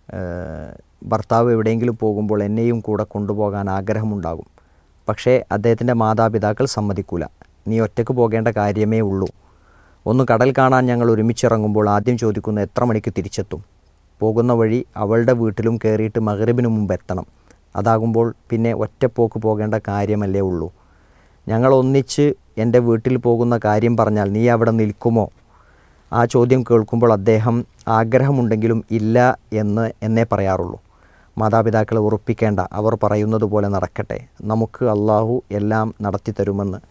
ഏഹ്, ഭർത്താവ് എവിടെയെങ്കിലും പോകുമ്പോൾ എന്നെയും കൂടെ കൊണ്ടുപോകാൻ ആഗ്രഹമുണ്ടാകും പക്ഷേ അദ്ദേഹത്തിൻ്റെ മാതാപിതാക്കൾ സമ്മതിക്കൂല നീ ഒറ്റയ്ക്ക് പോകേണ്ട കാര്യമേ ഉള്ളൂ ഒന്ന് കടൽ കാണാൻ ഞങ്ങൾ ഒരുമിച്ചിറങ്ങുമ്പോൾ ആദ്യം ചോദിക്കുന്ന എത്ര മണിക്ക് തിരിച്ചെത്തും പോകുന്ന വഴി അവളുടെ വീട്ടിലും കയറിയിട്ട് മകരബിന് മുമ്പ് എത്തണം അതാകുമ്പോൾ പിന്നെ ഒറ്റപ്പോക്ക് പോകേണ്ട കാര്യമല്ലേ ഉള്ളൂ ഞങ്ങൾ ഒന്നിച്ച് എൻ്റെ വീട്ടിൽ പോകുന്ന കാര്യം പറഞ്ഞാൽ നീ അവിടെ നിൽക്കുമോ ആ ചോദ്യം കേൾക്കുമ്പോൾ അദ്ദേഹം ആഗ്രഹമുണ്ടെങ്കിലും ഇല്ല എന്ന് എന്നേ പറയാറുള്ളൂ മാതാപിതാക്കളെ ഉറപ്പിക്കേണ്ട അവർ പറയുന്നത് പോലെ നടക്കട്ടെ നമുക്ക് അള്ളാഹു എല്ലാം നടത്തി തരുമെന്ന്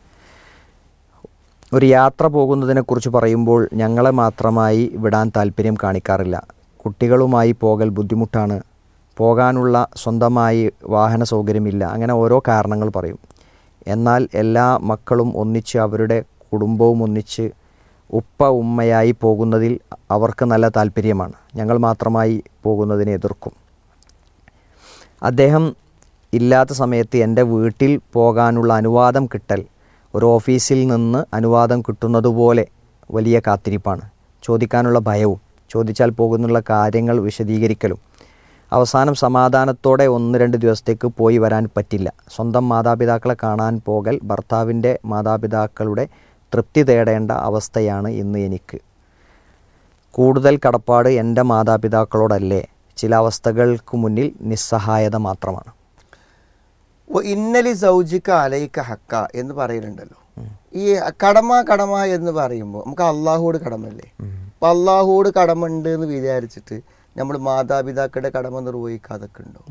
ഒരു യാത്ര പോകുന്നതിനെക്കുറിച്ച് പറയുമ്പോൾ ഞങ്ങളെ മാത്രമായി വിടാൻ താല്പര്യം കാണിക്കാറില്ല കുട്ടികളുമായി പോകൽ ബുദ്ധിമുട്ടാണ് പോകാനുള്ള സ്വന്തമായി വാഹന സൗകര്യമില്ല അങ്ങനെ ഓരോ കാരണങ്ങൾ പറയും എന്നാൽ എല്ലാ മക്കളും ഒന്നിച്ച് അവരുടെ കുടുംബവും ഒന്നിച്ച് ഉപ്പ ഉമ്മയായി പോകുന്നതിൽ അവർക്ക് നല്ല താല്പര്യമാണ് ഞങ്ങൾ മാത്രമായി പോകുന്നതിനെ എതിർക്കും അദ്ദേഹം ഇല്ലാത്ത സമയത്ത് എൻ്റെ വീട്ടിൽ പോകാനുള്ള അനുവാദം കിട്ടൽ ഒരു ഓഫീസിൽ നിന്ന് അനുവാദം കിട്ടുന്നതുപോലെ വലിയ കാത്തിരിപ്പാണ് ചോദിക്കാനുള്ള ഭയവും ചോദിച്ചാൽ പോകുന്നുള്ള കാര്യങ്ങൾ വിശദീകരിക്കലും അവസാനം സമാധാനത്തോടെ ഒന്ന് രണ്ട് ദിവസത്തേക്ക് പോയി വരാൻ പറ്റില്ല സ്വന്തം മാതാപിതാക്കളെ കാണാൻ പോകൽ ഭർത്താവിൻ്റെ മാതാപിതാക്കളുടെ തൃപ്തി തേടേണ്ട അവസ്ഥയാണ് ഇന്ന് എനിക്ക് കൂടുതൽ കടപ്പാട് എൻ്റെ മാതാപിതാക്കളോടല്ലേ ചില അവസ്ഥകൾക്ക് മുന്നിൽ നിസ്സഹായത മാത്രമാണ് ഓ ഇന്നലി സൗജിക്ക അലയിക്ക ഹക്ക എന്ന് പറയുന്നുണ്ടല്ലോ ഈ കടമ കടമ എന്ന് പറയുമ്പോൾ നമുക്ക് അള്ളാഹുവോട് കടമല്ലേ അപ്പൊ അള്ളാഹുവോട് കടമുണ്ട് എന്ന് വിചാരിച്ചിട്ട് നമ്മൾ മാതാപിതാക്കളുടെ കടമ നിർവഹിക്കാതൊക്കെ ഉണ്ടോ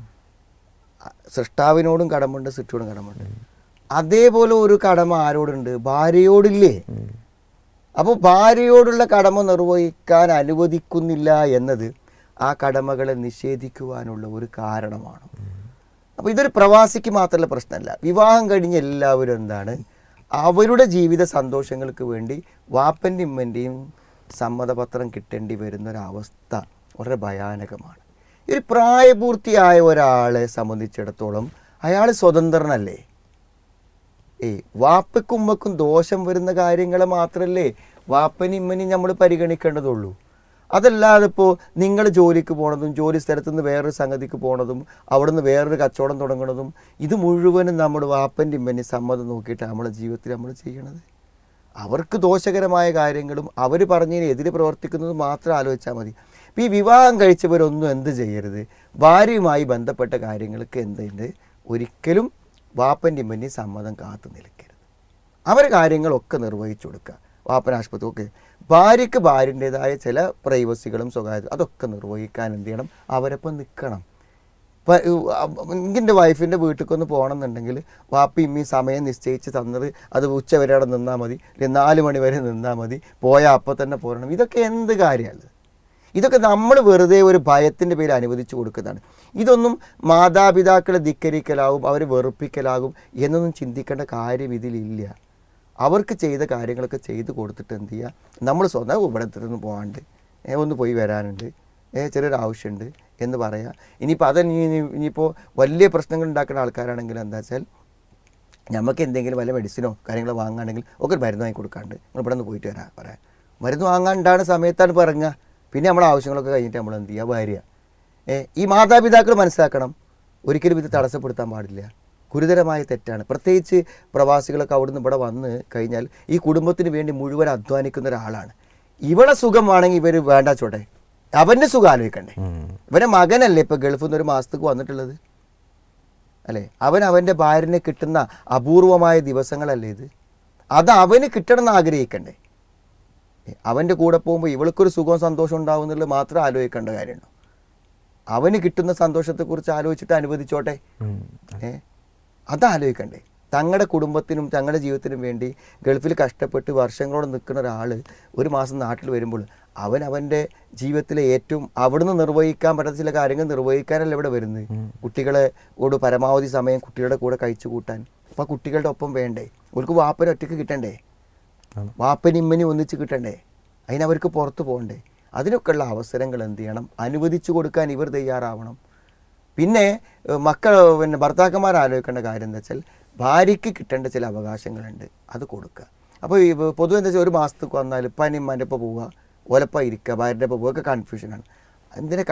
സൃഷ്ടാവിനോടും കടമുണ്ട് സൃഷ്ടിയോടും കടമുണ്ട് അതേപോലെ ഒരു കടമ ആരോടുണ്ട് ഭാര്യയോടില്ലേ അപ്പോൾ ഭാര്യയോടുള്ള കടമ നിർവഹിക്കാൻ അനുവദിക്കുന്നില്ല എന്നത് ആ കടമകളെ നിഷേധിക്കുവാനുള്ള ഒരു കാരണമാണ് അപ്പോൾ ഇതൊരു പ്രവാസിക്ക് മാത്രമല്ല പ്രശ്നമല്ല വിവാഹം കഴിഞ്ഞ എല്ലാവരും എന്താണ് അവരുടെ ജീവിത സന്തോഷങ്ങൾക്ക് വേണ്ടി വാപ്പൻ്റെയും ഉമ്മൻ്റെയും സമ്മതപത്രം കിട്ടേണ്ടി വരുന്ന ഒരവസ്ഥ വളരെ ഭയാനകമാണ് ഒരു പ്രായപൂർത്തിയായ ഒരാളെ സംബന്ധിച്ചിടത്തോളം അയാൾ സ്വതന്ത്രനല്ലേ ഏയ് വാപ്പയ്ക്കും ഉമ്മക്കും ദോഷം വരുന്ന കാര്യങ്ങളെ മാത്രമല്ലേ വാപ്പനും ഇമ്മനും നമ്മൾ പരിഗണിക്കേണ്ടതുള്ളൂ അതല്ലാതെ ഇപ്പോൾ നിങ്ങൾ ജോലിക്ക് പോണതും ജോലി സ്ഥലത്ത് നിന്ന് വേറൊരു സംഗതിക്ക് പോണതും അവിടുന്ന് വേറൊരു കച്ചവടം തുടങ്ങണതും ഇത് മുഴുവനും നമ്മുടെ വാപ്പൻ്റെ ഇമ്മൻ്റെ സമ്മതം നോക്കിയിട്ട് നമ്മുടെ ജീവിതത്തിൽ നമ്മൾ ചെയ്യണത് അവർക്ക് ദോഷകരമായ കാര്യങ്ങളും അവർ പറഞ്ഞതിന് എതിരെ പ്രവർത്തിക്കുന്നതും മാത്രം ആലോചിച്ചാൽ മതി ഇപ്പോൾ ഈ വിവാഹം കഴിച്ചവരൊന്നും എന്ത് ചെയ്യരുത് ഭാര്യയുമായി ബന്ധപ്പെട്ട കാര്യങ്ങൾക്ക് എന്തുണ്ട് ഒരിക്കലും വാപ്പൻ്റെ ഇമ്മൻ്റെയും സമ്മതം കാത്തു നിൽക്കരുത് അവർ കാര്യങ്ങളൊക്കെ നിർവഹിച്ചു കൊടുക്കുക വാപ്പൻ ആശുപത്രി ഒക്കെ ഭാര്യയ്ക്ക് ഭാര്യൻ്റെതായ ചില പ്രൈവസികളും സ്വകാര്യത അതൊക്കെ നിർവഹിക്കാൻ എന്ത് ചെയ്യണം അവരൊപ്പം നിൽക്കണം ഇപ്പം എൻ്റെ വൈഫിൻ്റെ വീട്ടിലേക്കൊന്ന് പോകണം എന്നുണ്ടെങ്കിൽ വാപ്പി ഇമ്മി സമയം നിശ്ചയിച്ച് തന്നത് അത് ഉച്ച വരെ അവിടെ നിന്നാൽ മതി അല്ലെങ്കിൽ നാല് മണി വരെ നിന്നാൽ മതി പോയാൽ അപ്പം തന്നെ പോരണം ഇതൊക്കെ എന്ത് കാര്യമാണ് ഇതൊക്കെ നമ്മൾ വെറുതെ ഒരു ഭയത്തിൻ്റെ പേര് അനുവദിച്ചു കൊടുക്കുന്നതാണ് ഇതൊന്നും മാതാപിതാക്കളെ ധിക്കരിക്കലാകും അവരെ വെറുപ്പിക്കലാകും എന്നൊന്നും ചിന്തിക്കേണ്ട കാര്യം ഇതിലില്ല അവർക്ക് ചെയ്ത കാര്യങ്ങളൊക്കെ ചെയ്ത് കൊടുത്തിട്ട് എന്ത് ചെയ്യുക നമ്മൾ സ്വന്തം ഇവിടെ നിന്ന് പോകാണ്ട് ഏ ഒന്ന് പോയി വരാനുണ്ട് ഏ ചെറിയൊരു ആവശ്യമുണ്ട് എന്ന് പറയാം ഇനിയിപ്പോൾ അത് ഇനി ഇനിയിപ്പോൾ വലിയ പ്രശ്നങ്ങൾ ഉണ്ടാക്കുന്ന ആൾക്കാരാണെങ്കിൽ എന്താ വെച്ചാൽ നമുക്ക് എന്തെങ്കിലും വല്ല മെഡിസിനോ കാര്യങ്ങളോ വാങ്ങുകയാണെങ്കിൽ ഒക്കെ ഒരു മരുന്ന് വാങ്ങി കൊടുക്കാണ്ട് നിങ്ങൾ ഇവിടെ നിന്ന് പോയിട്ട് വരാം പറയാം മരുന്ന് വാങ്ങാണ്ടാണ് സമയത്താണ് പറയുക പിന്നെ നമ്മളെ ആവശ്യങ്ങളൊക്കെ കഴിഞ്ഞിട്ട് നമ്മൾ എന്ത് ചെയ്യുക ഭാര്യ ഏ ഈ മാതാപിതാക്കൾ മനസ്സിലാക്കണം ഒരിക്കലും ഇത് തടസ്സപ്പെടുത്താൻ പാടില്ല ഗുരുതരമായ തെറ്റാണ് പ്രത്യേകിച്ച് പ്രവാസികളൊക്കെ അവിടുന്ന് ഇവിടെ വന്ന് കഴിഞ്ഞാൽ ഈ കുടുംബത്തിന് വേണ്ടി മുഴുവൻ അധ്വാനിക്കുന്ന ഒരാളാണ് ഇവളെ സുഖമാണെങ്കിൽ ഇവർ വേണ്ട ചോട്ടെ അവൻ്റെ സുഖം ആലോചിക്കണ്ടേ ഇവൻ്റെ മകനല്ലേ ഇപ്പം ഗൾഫിൽ നിന്ന് ഒരു മാസത്തേക്ക് വന്നിട്ടുള്ളത് അല്ലേ അവൻ അവൻ്റെ ഭാര്യനെ കിട്ടുന്ന അപൂർവമായ ദിവസങ്ങളല്ലേ ഇത് അത് അവന് കിട്ടണം എന്ന് ആഗ്രഹിക്കണ്ടേ ഏ, അവൻ്റെ കൂടെ പോകുമ്പോൾ ഇവൾക്കൊരു സുഖവും സന്തോഷം ഉണ്ടാവും എന്നുള്ളത് മാത്രം ആലോചിക്കേണ്ട കാര്യമുണ്ടോ അവന് കിട്ടുന്ന സന്തോഷത്തെക്കുറിച്ച് ആലോചിച്ചിട്ട് അനുവദിച്ചോട്ടെ ഏ അത് ആലോചിക്കണ്ടേ തങ്ങളുടെ കുടുംബത്തിനും തങ്ങളുടെ ജീവിതത്തിനും വേണ്ടി ഗൾഫിൽ കഷ്ടപ്പെട്ട് വർഷങ്ങളോടെ നിൽക്കുന്ന ഒരാൾ ഒരു മാസം നാട്ടിൽ വരുമ്പോൾ അവൻ അവൻ്റെ ജീവിതത്തിലെ ഏറ്റവും അവിടുന്ന് നിർവഹിക്കാൻ പറ്റാത്ത ചില കാര്യങ്ങൾ നിർവഹിക്കാനല്ല ഇവിടെ വരുന്നത് കുട്ടികളെ ഓട് പരമാവധി സമയം കുട്ടികളുടെ കൂടെ കഴിച്ചു കൂട്ടാൻ അപ്പോൾ കുട്ടികളുടെ ഒപ്പം വേണ്ടേ അവർക്ക് വാപ്പന ഒറ്റയ്ക്ക് കിട്ടണ്ടേ വാപ്പനും ഇമ്മനും ഒന്നിച്ച് കിട്ടണ്ടേ അതിനവർക്ക് പുറത്ത് പോകണ്ടേ അതിനൊക്കെയുള്ള അവസരങ്ങൾ എന്ത് ചെയ്യണം അനുവദിച്ചു കൊടുക്കാൻ ഇവർ തയ്യാറാവണം പിന്നെ ഏഹ്, മക്കൾ പിന്നെ ഭർത്താക്കന്മാർ ആലോചിക്കേണ്ട കാര്യം എന്താ വെച്ചാൽ ഭാര്യയ്ക്ക് കിട്ടേണ്ട ചില അവകാശങ്ങളുണ്ട് അത് കൊടുക്കുക അപ്പോൾ ഈ പൊതുവെ എന്താ വെച്ചാൽ ഒരു മാസത്തേക്ക് വന്നാൽ പനിയും മൻ്റെ ഒപ്പം പോവുക ഓലപ്പ ഇരിക്കുക ഭാര്യൻ്റെ ഒപ്പം പോവുക ഒക്കെ കൺഫ്യൂഷനാണ് എന്തിനാ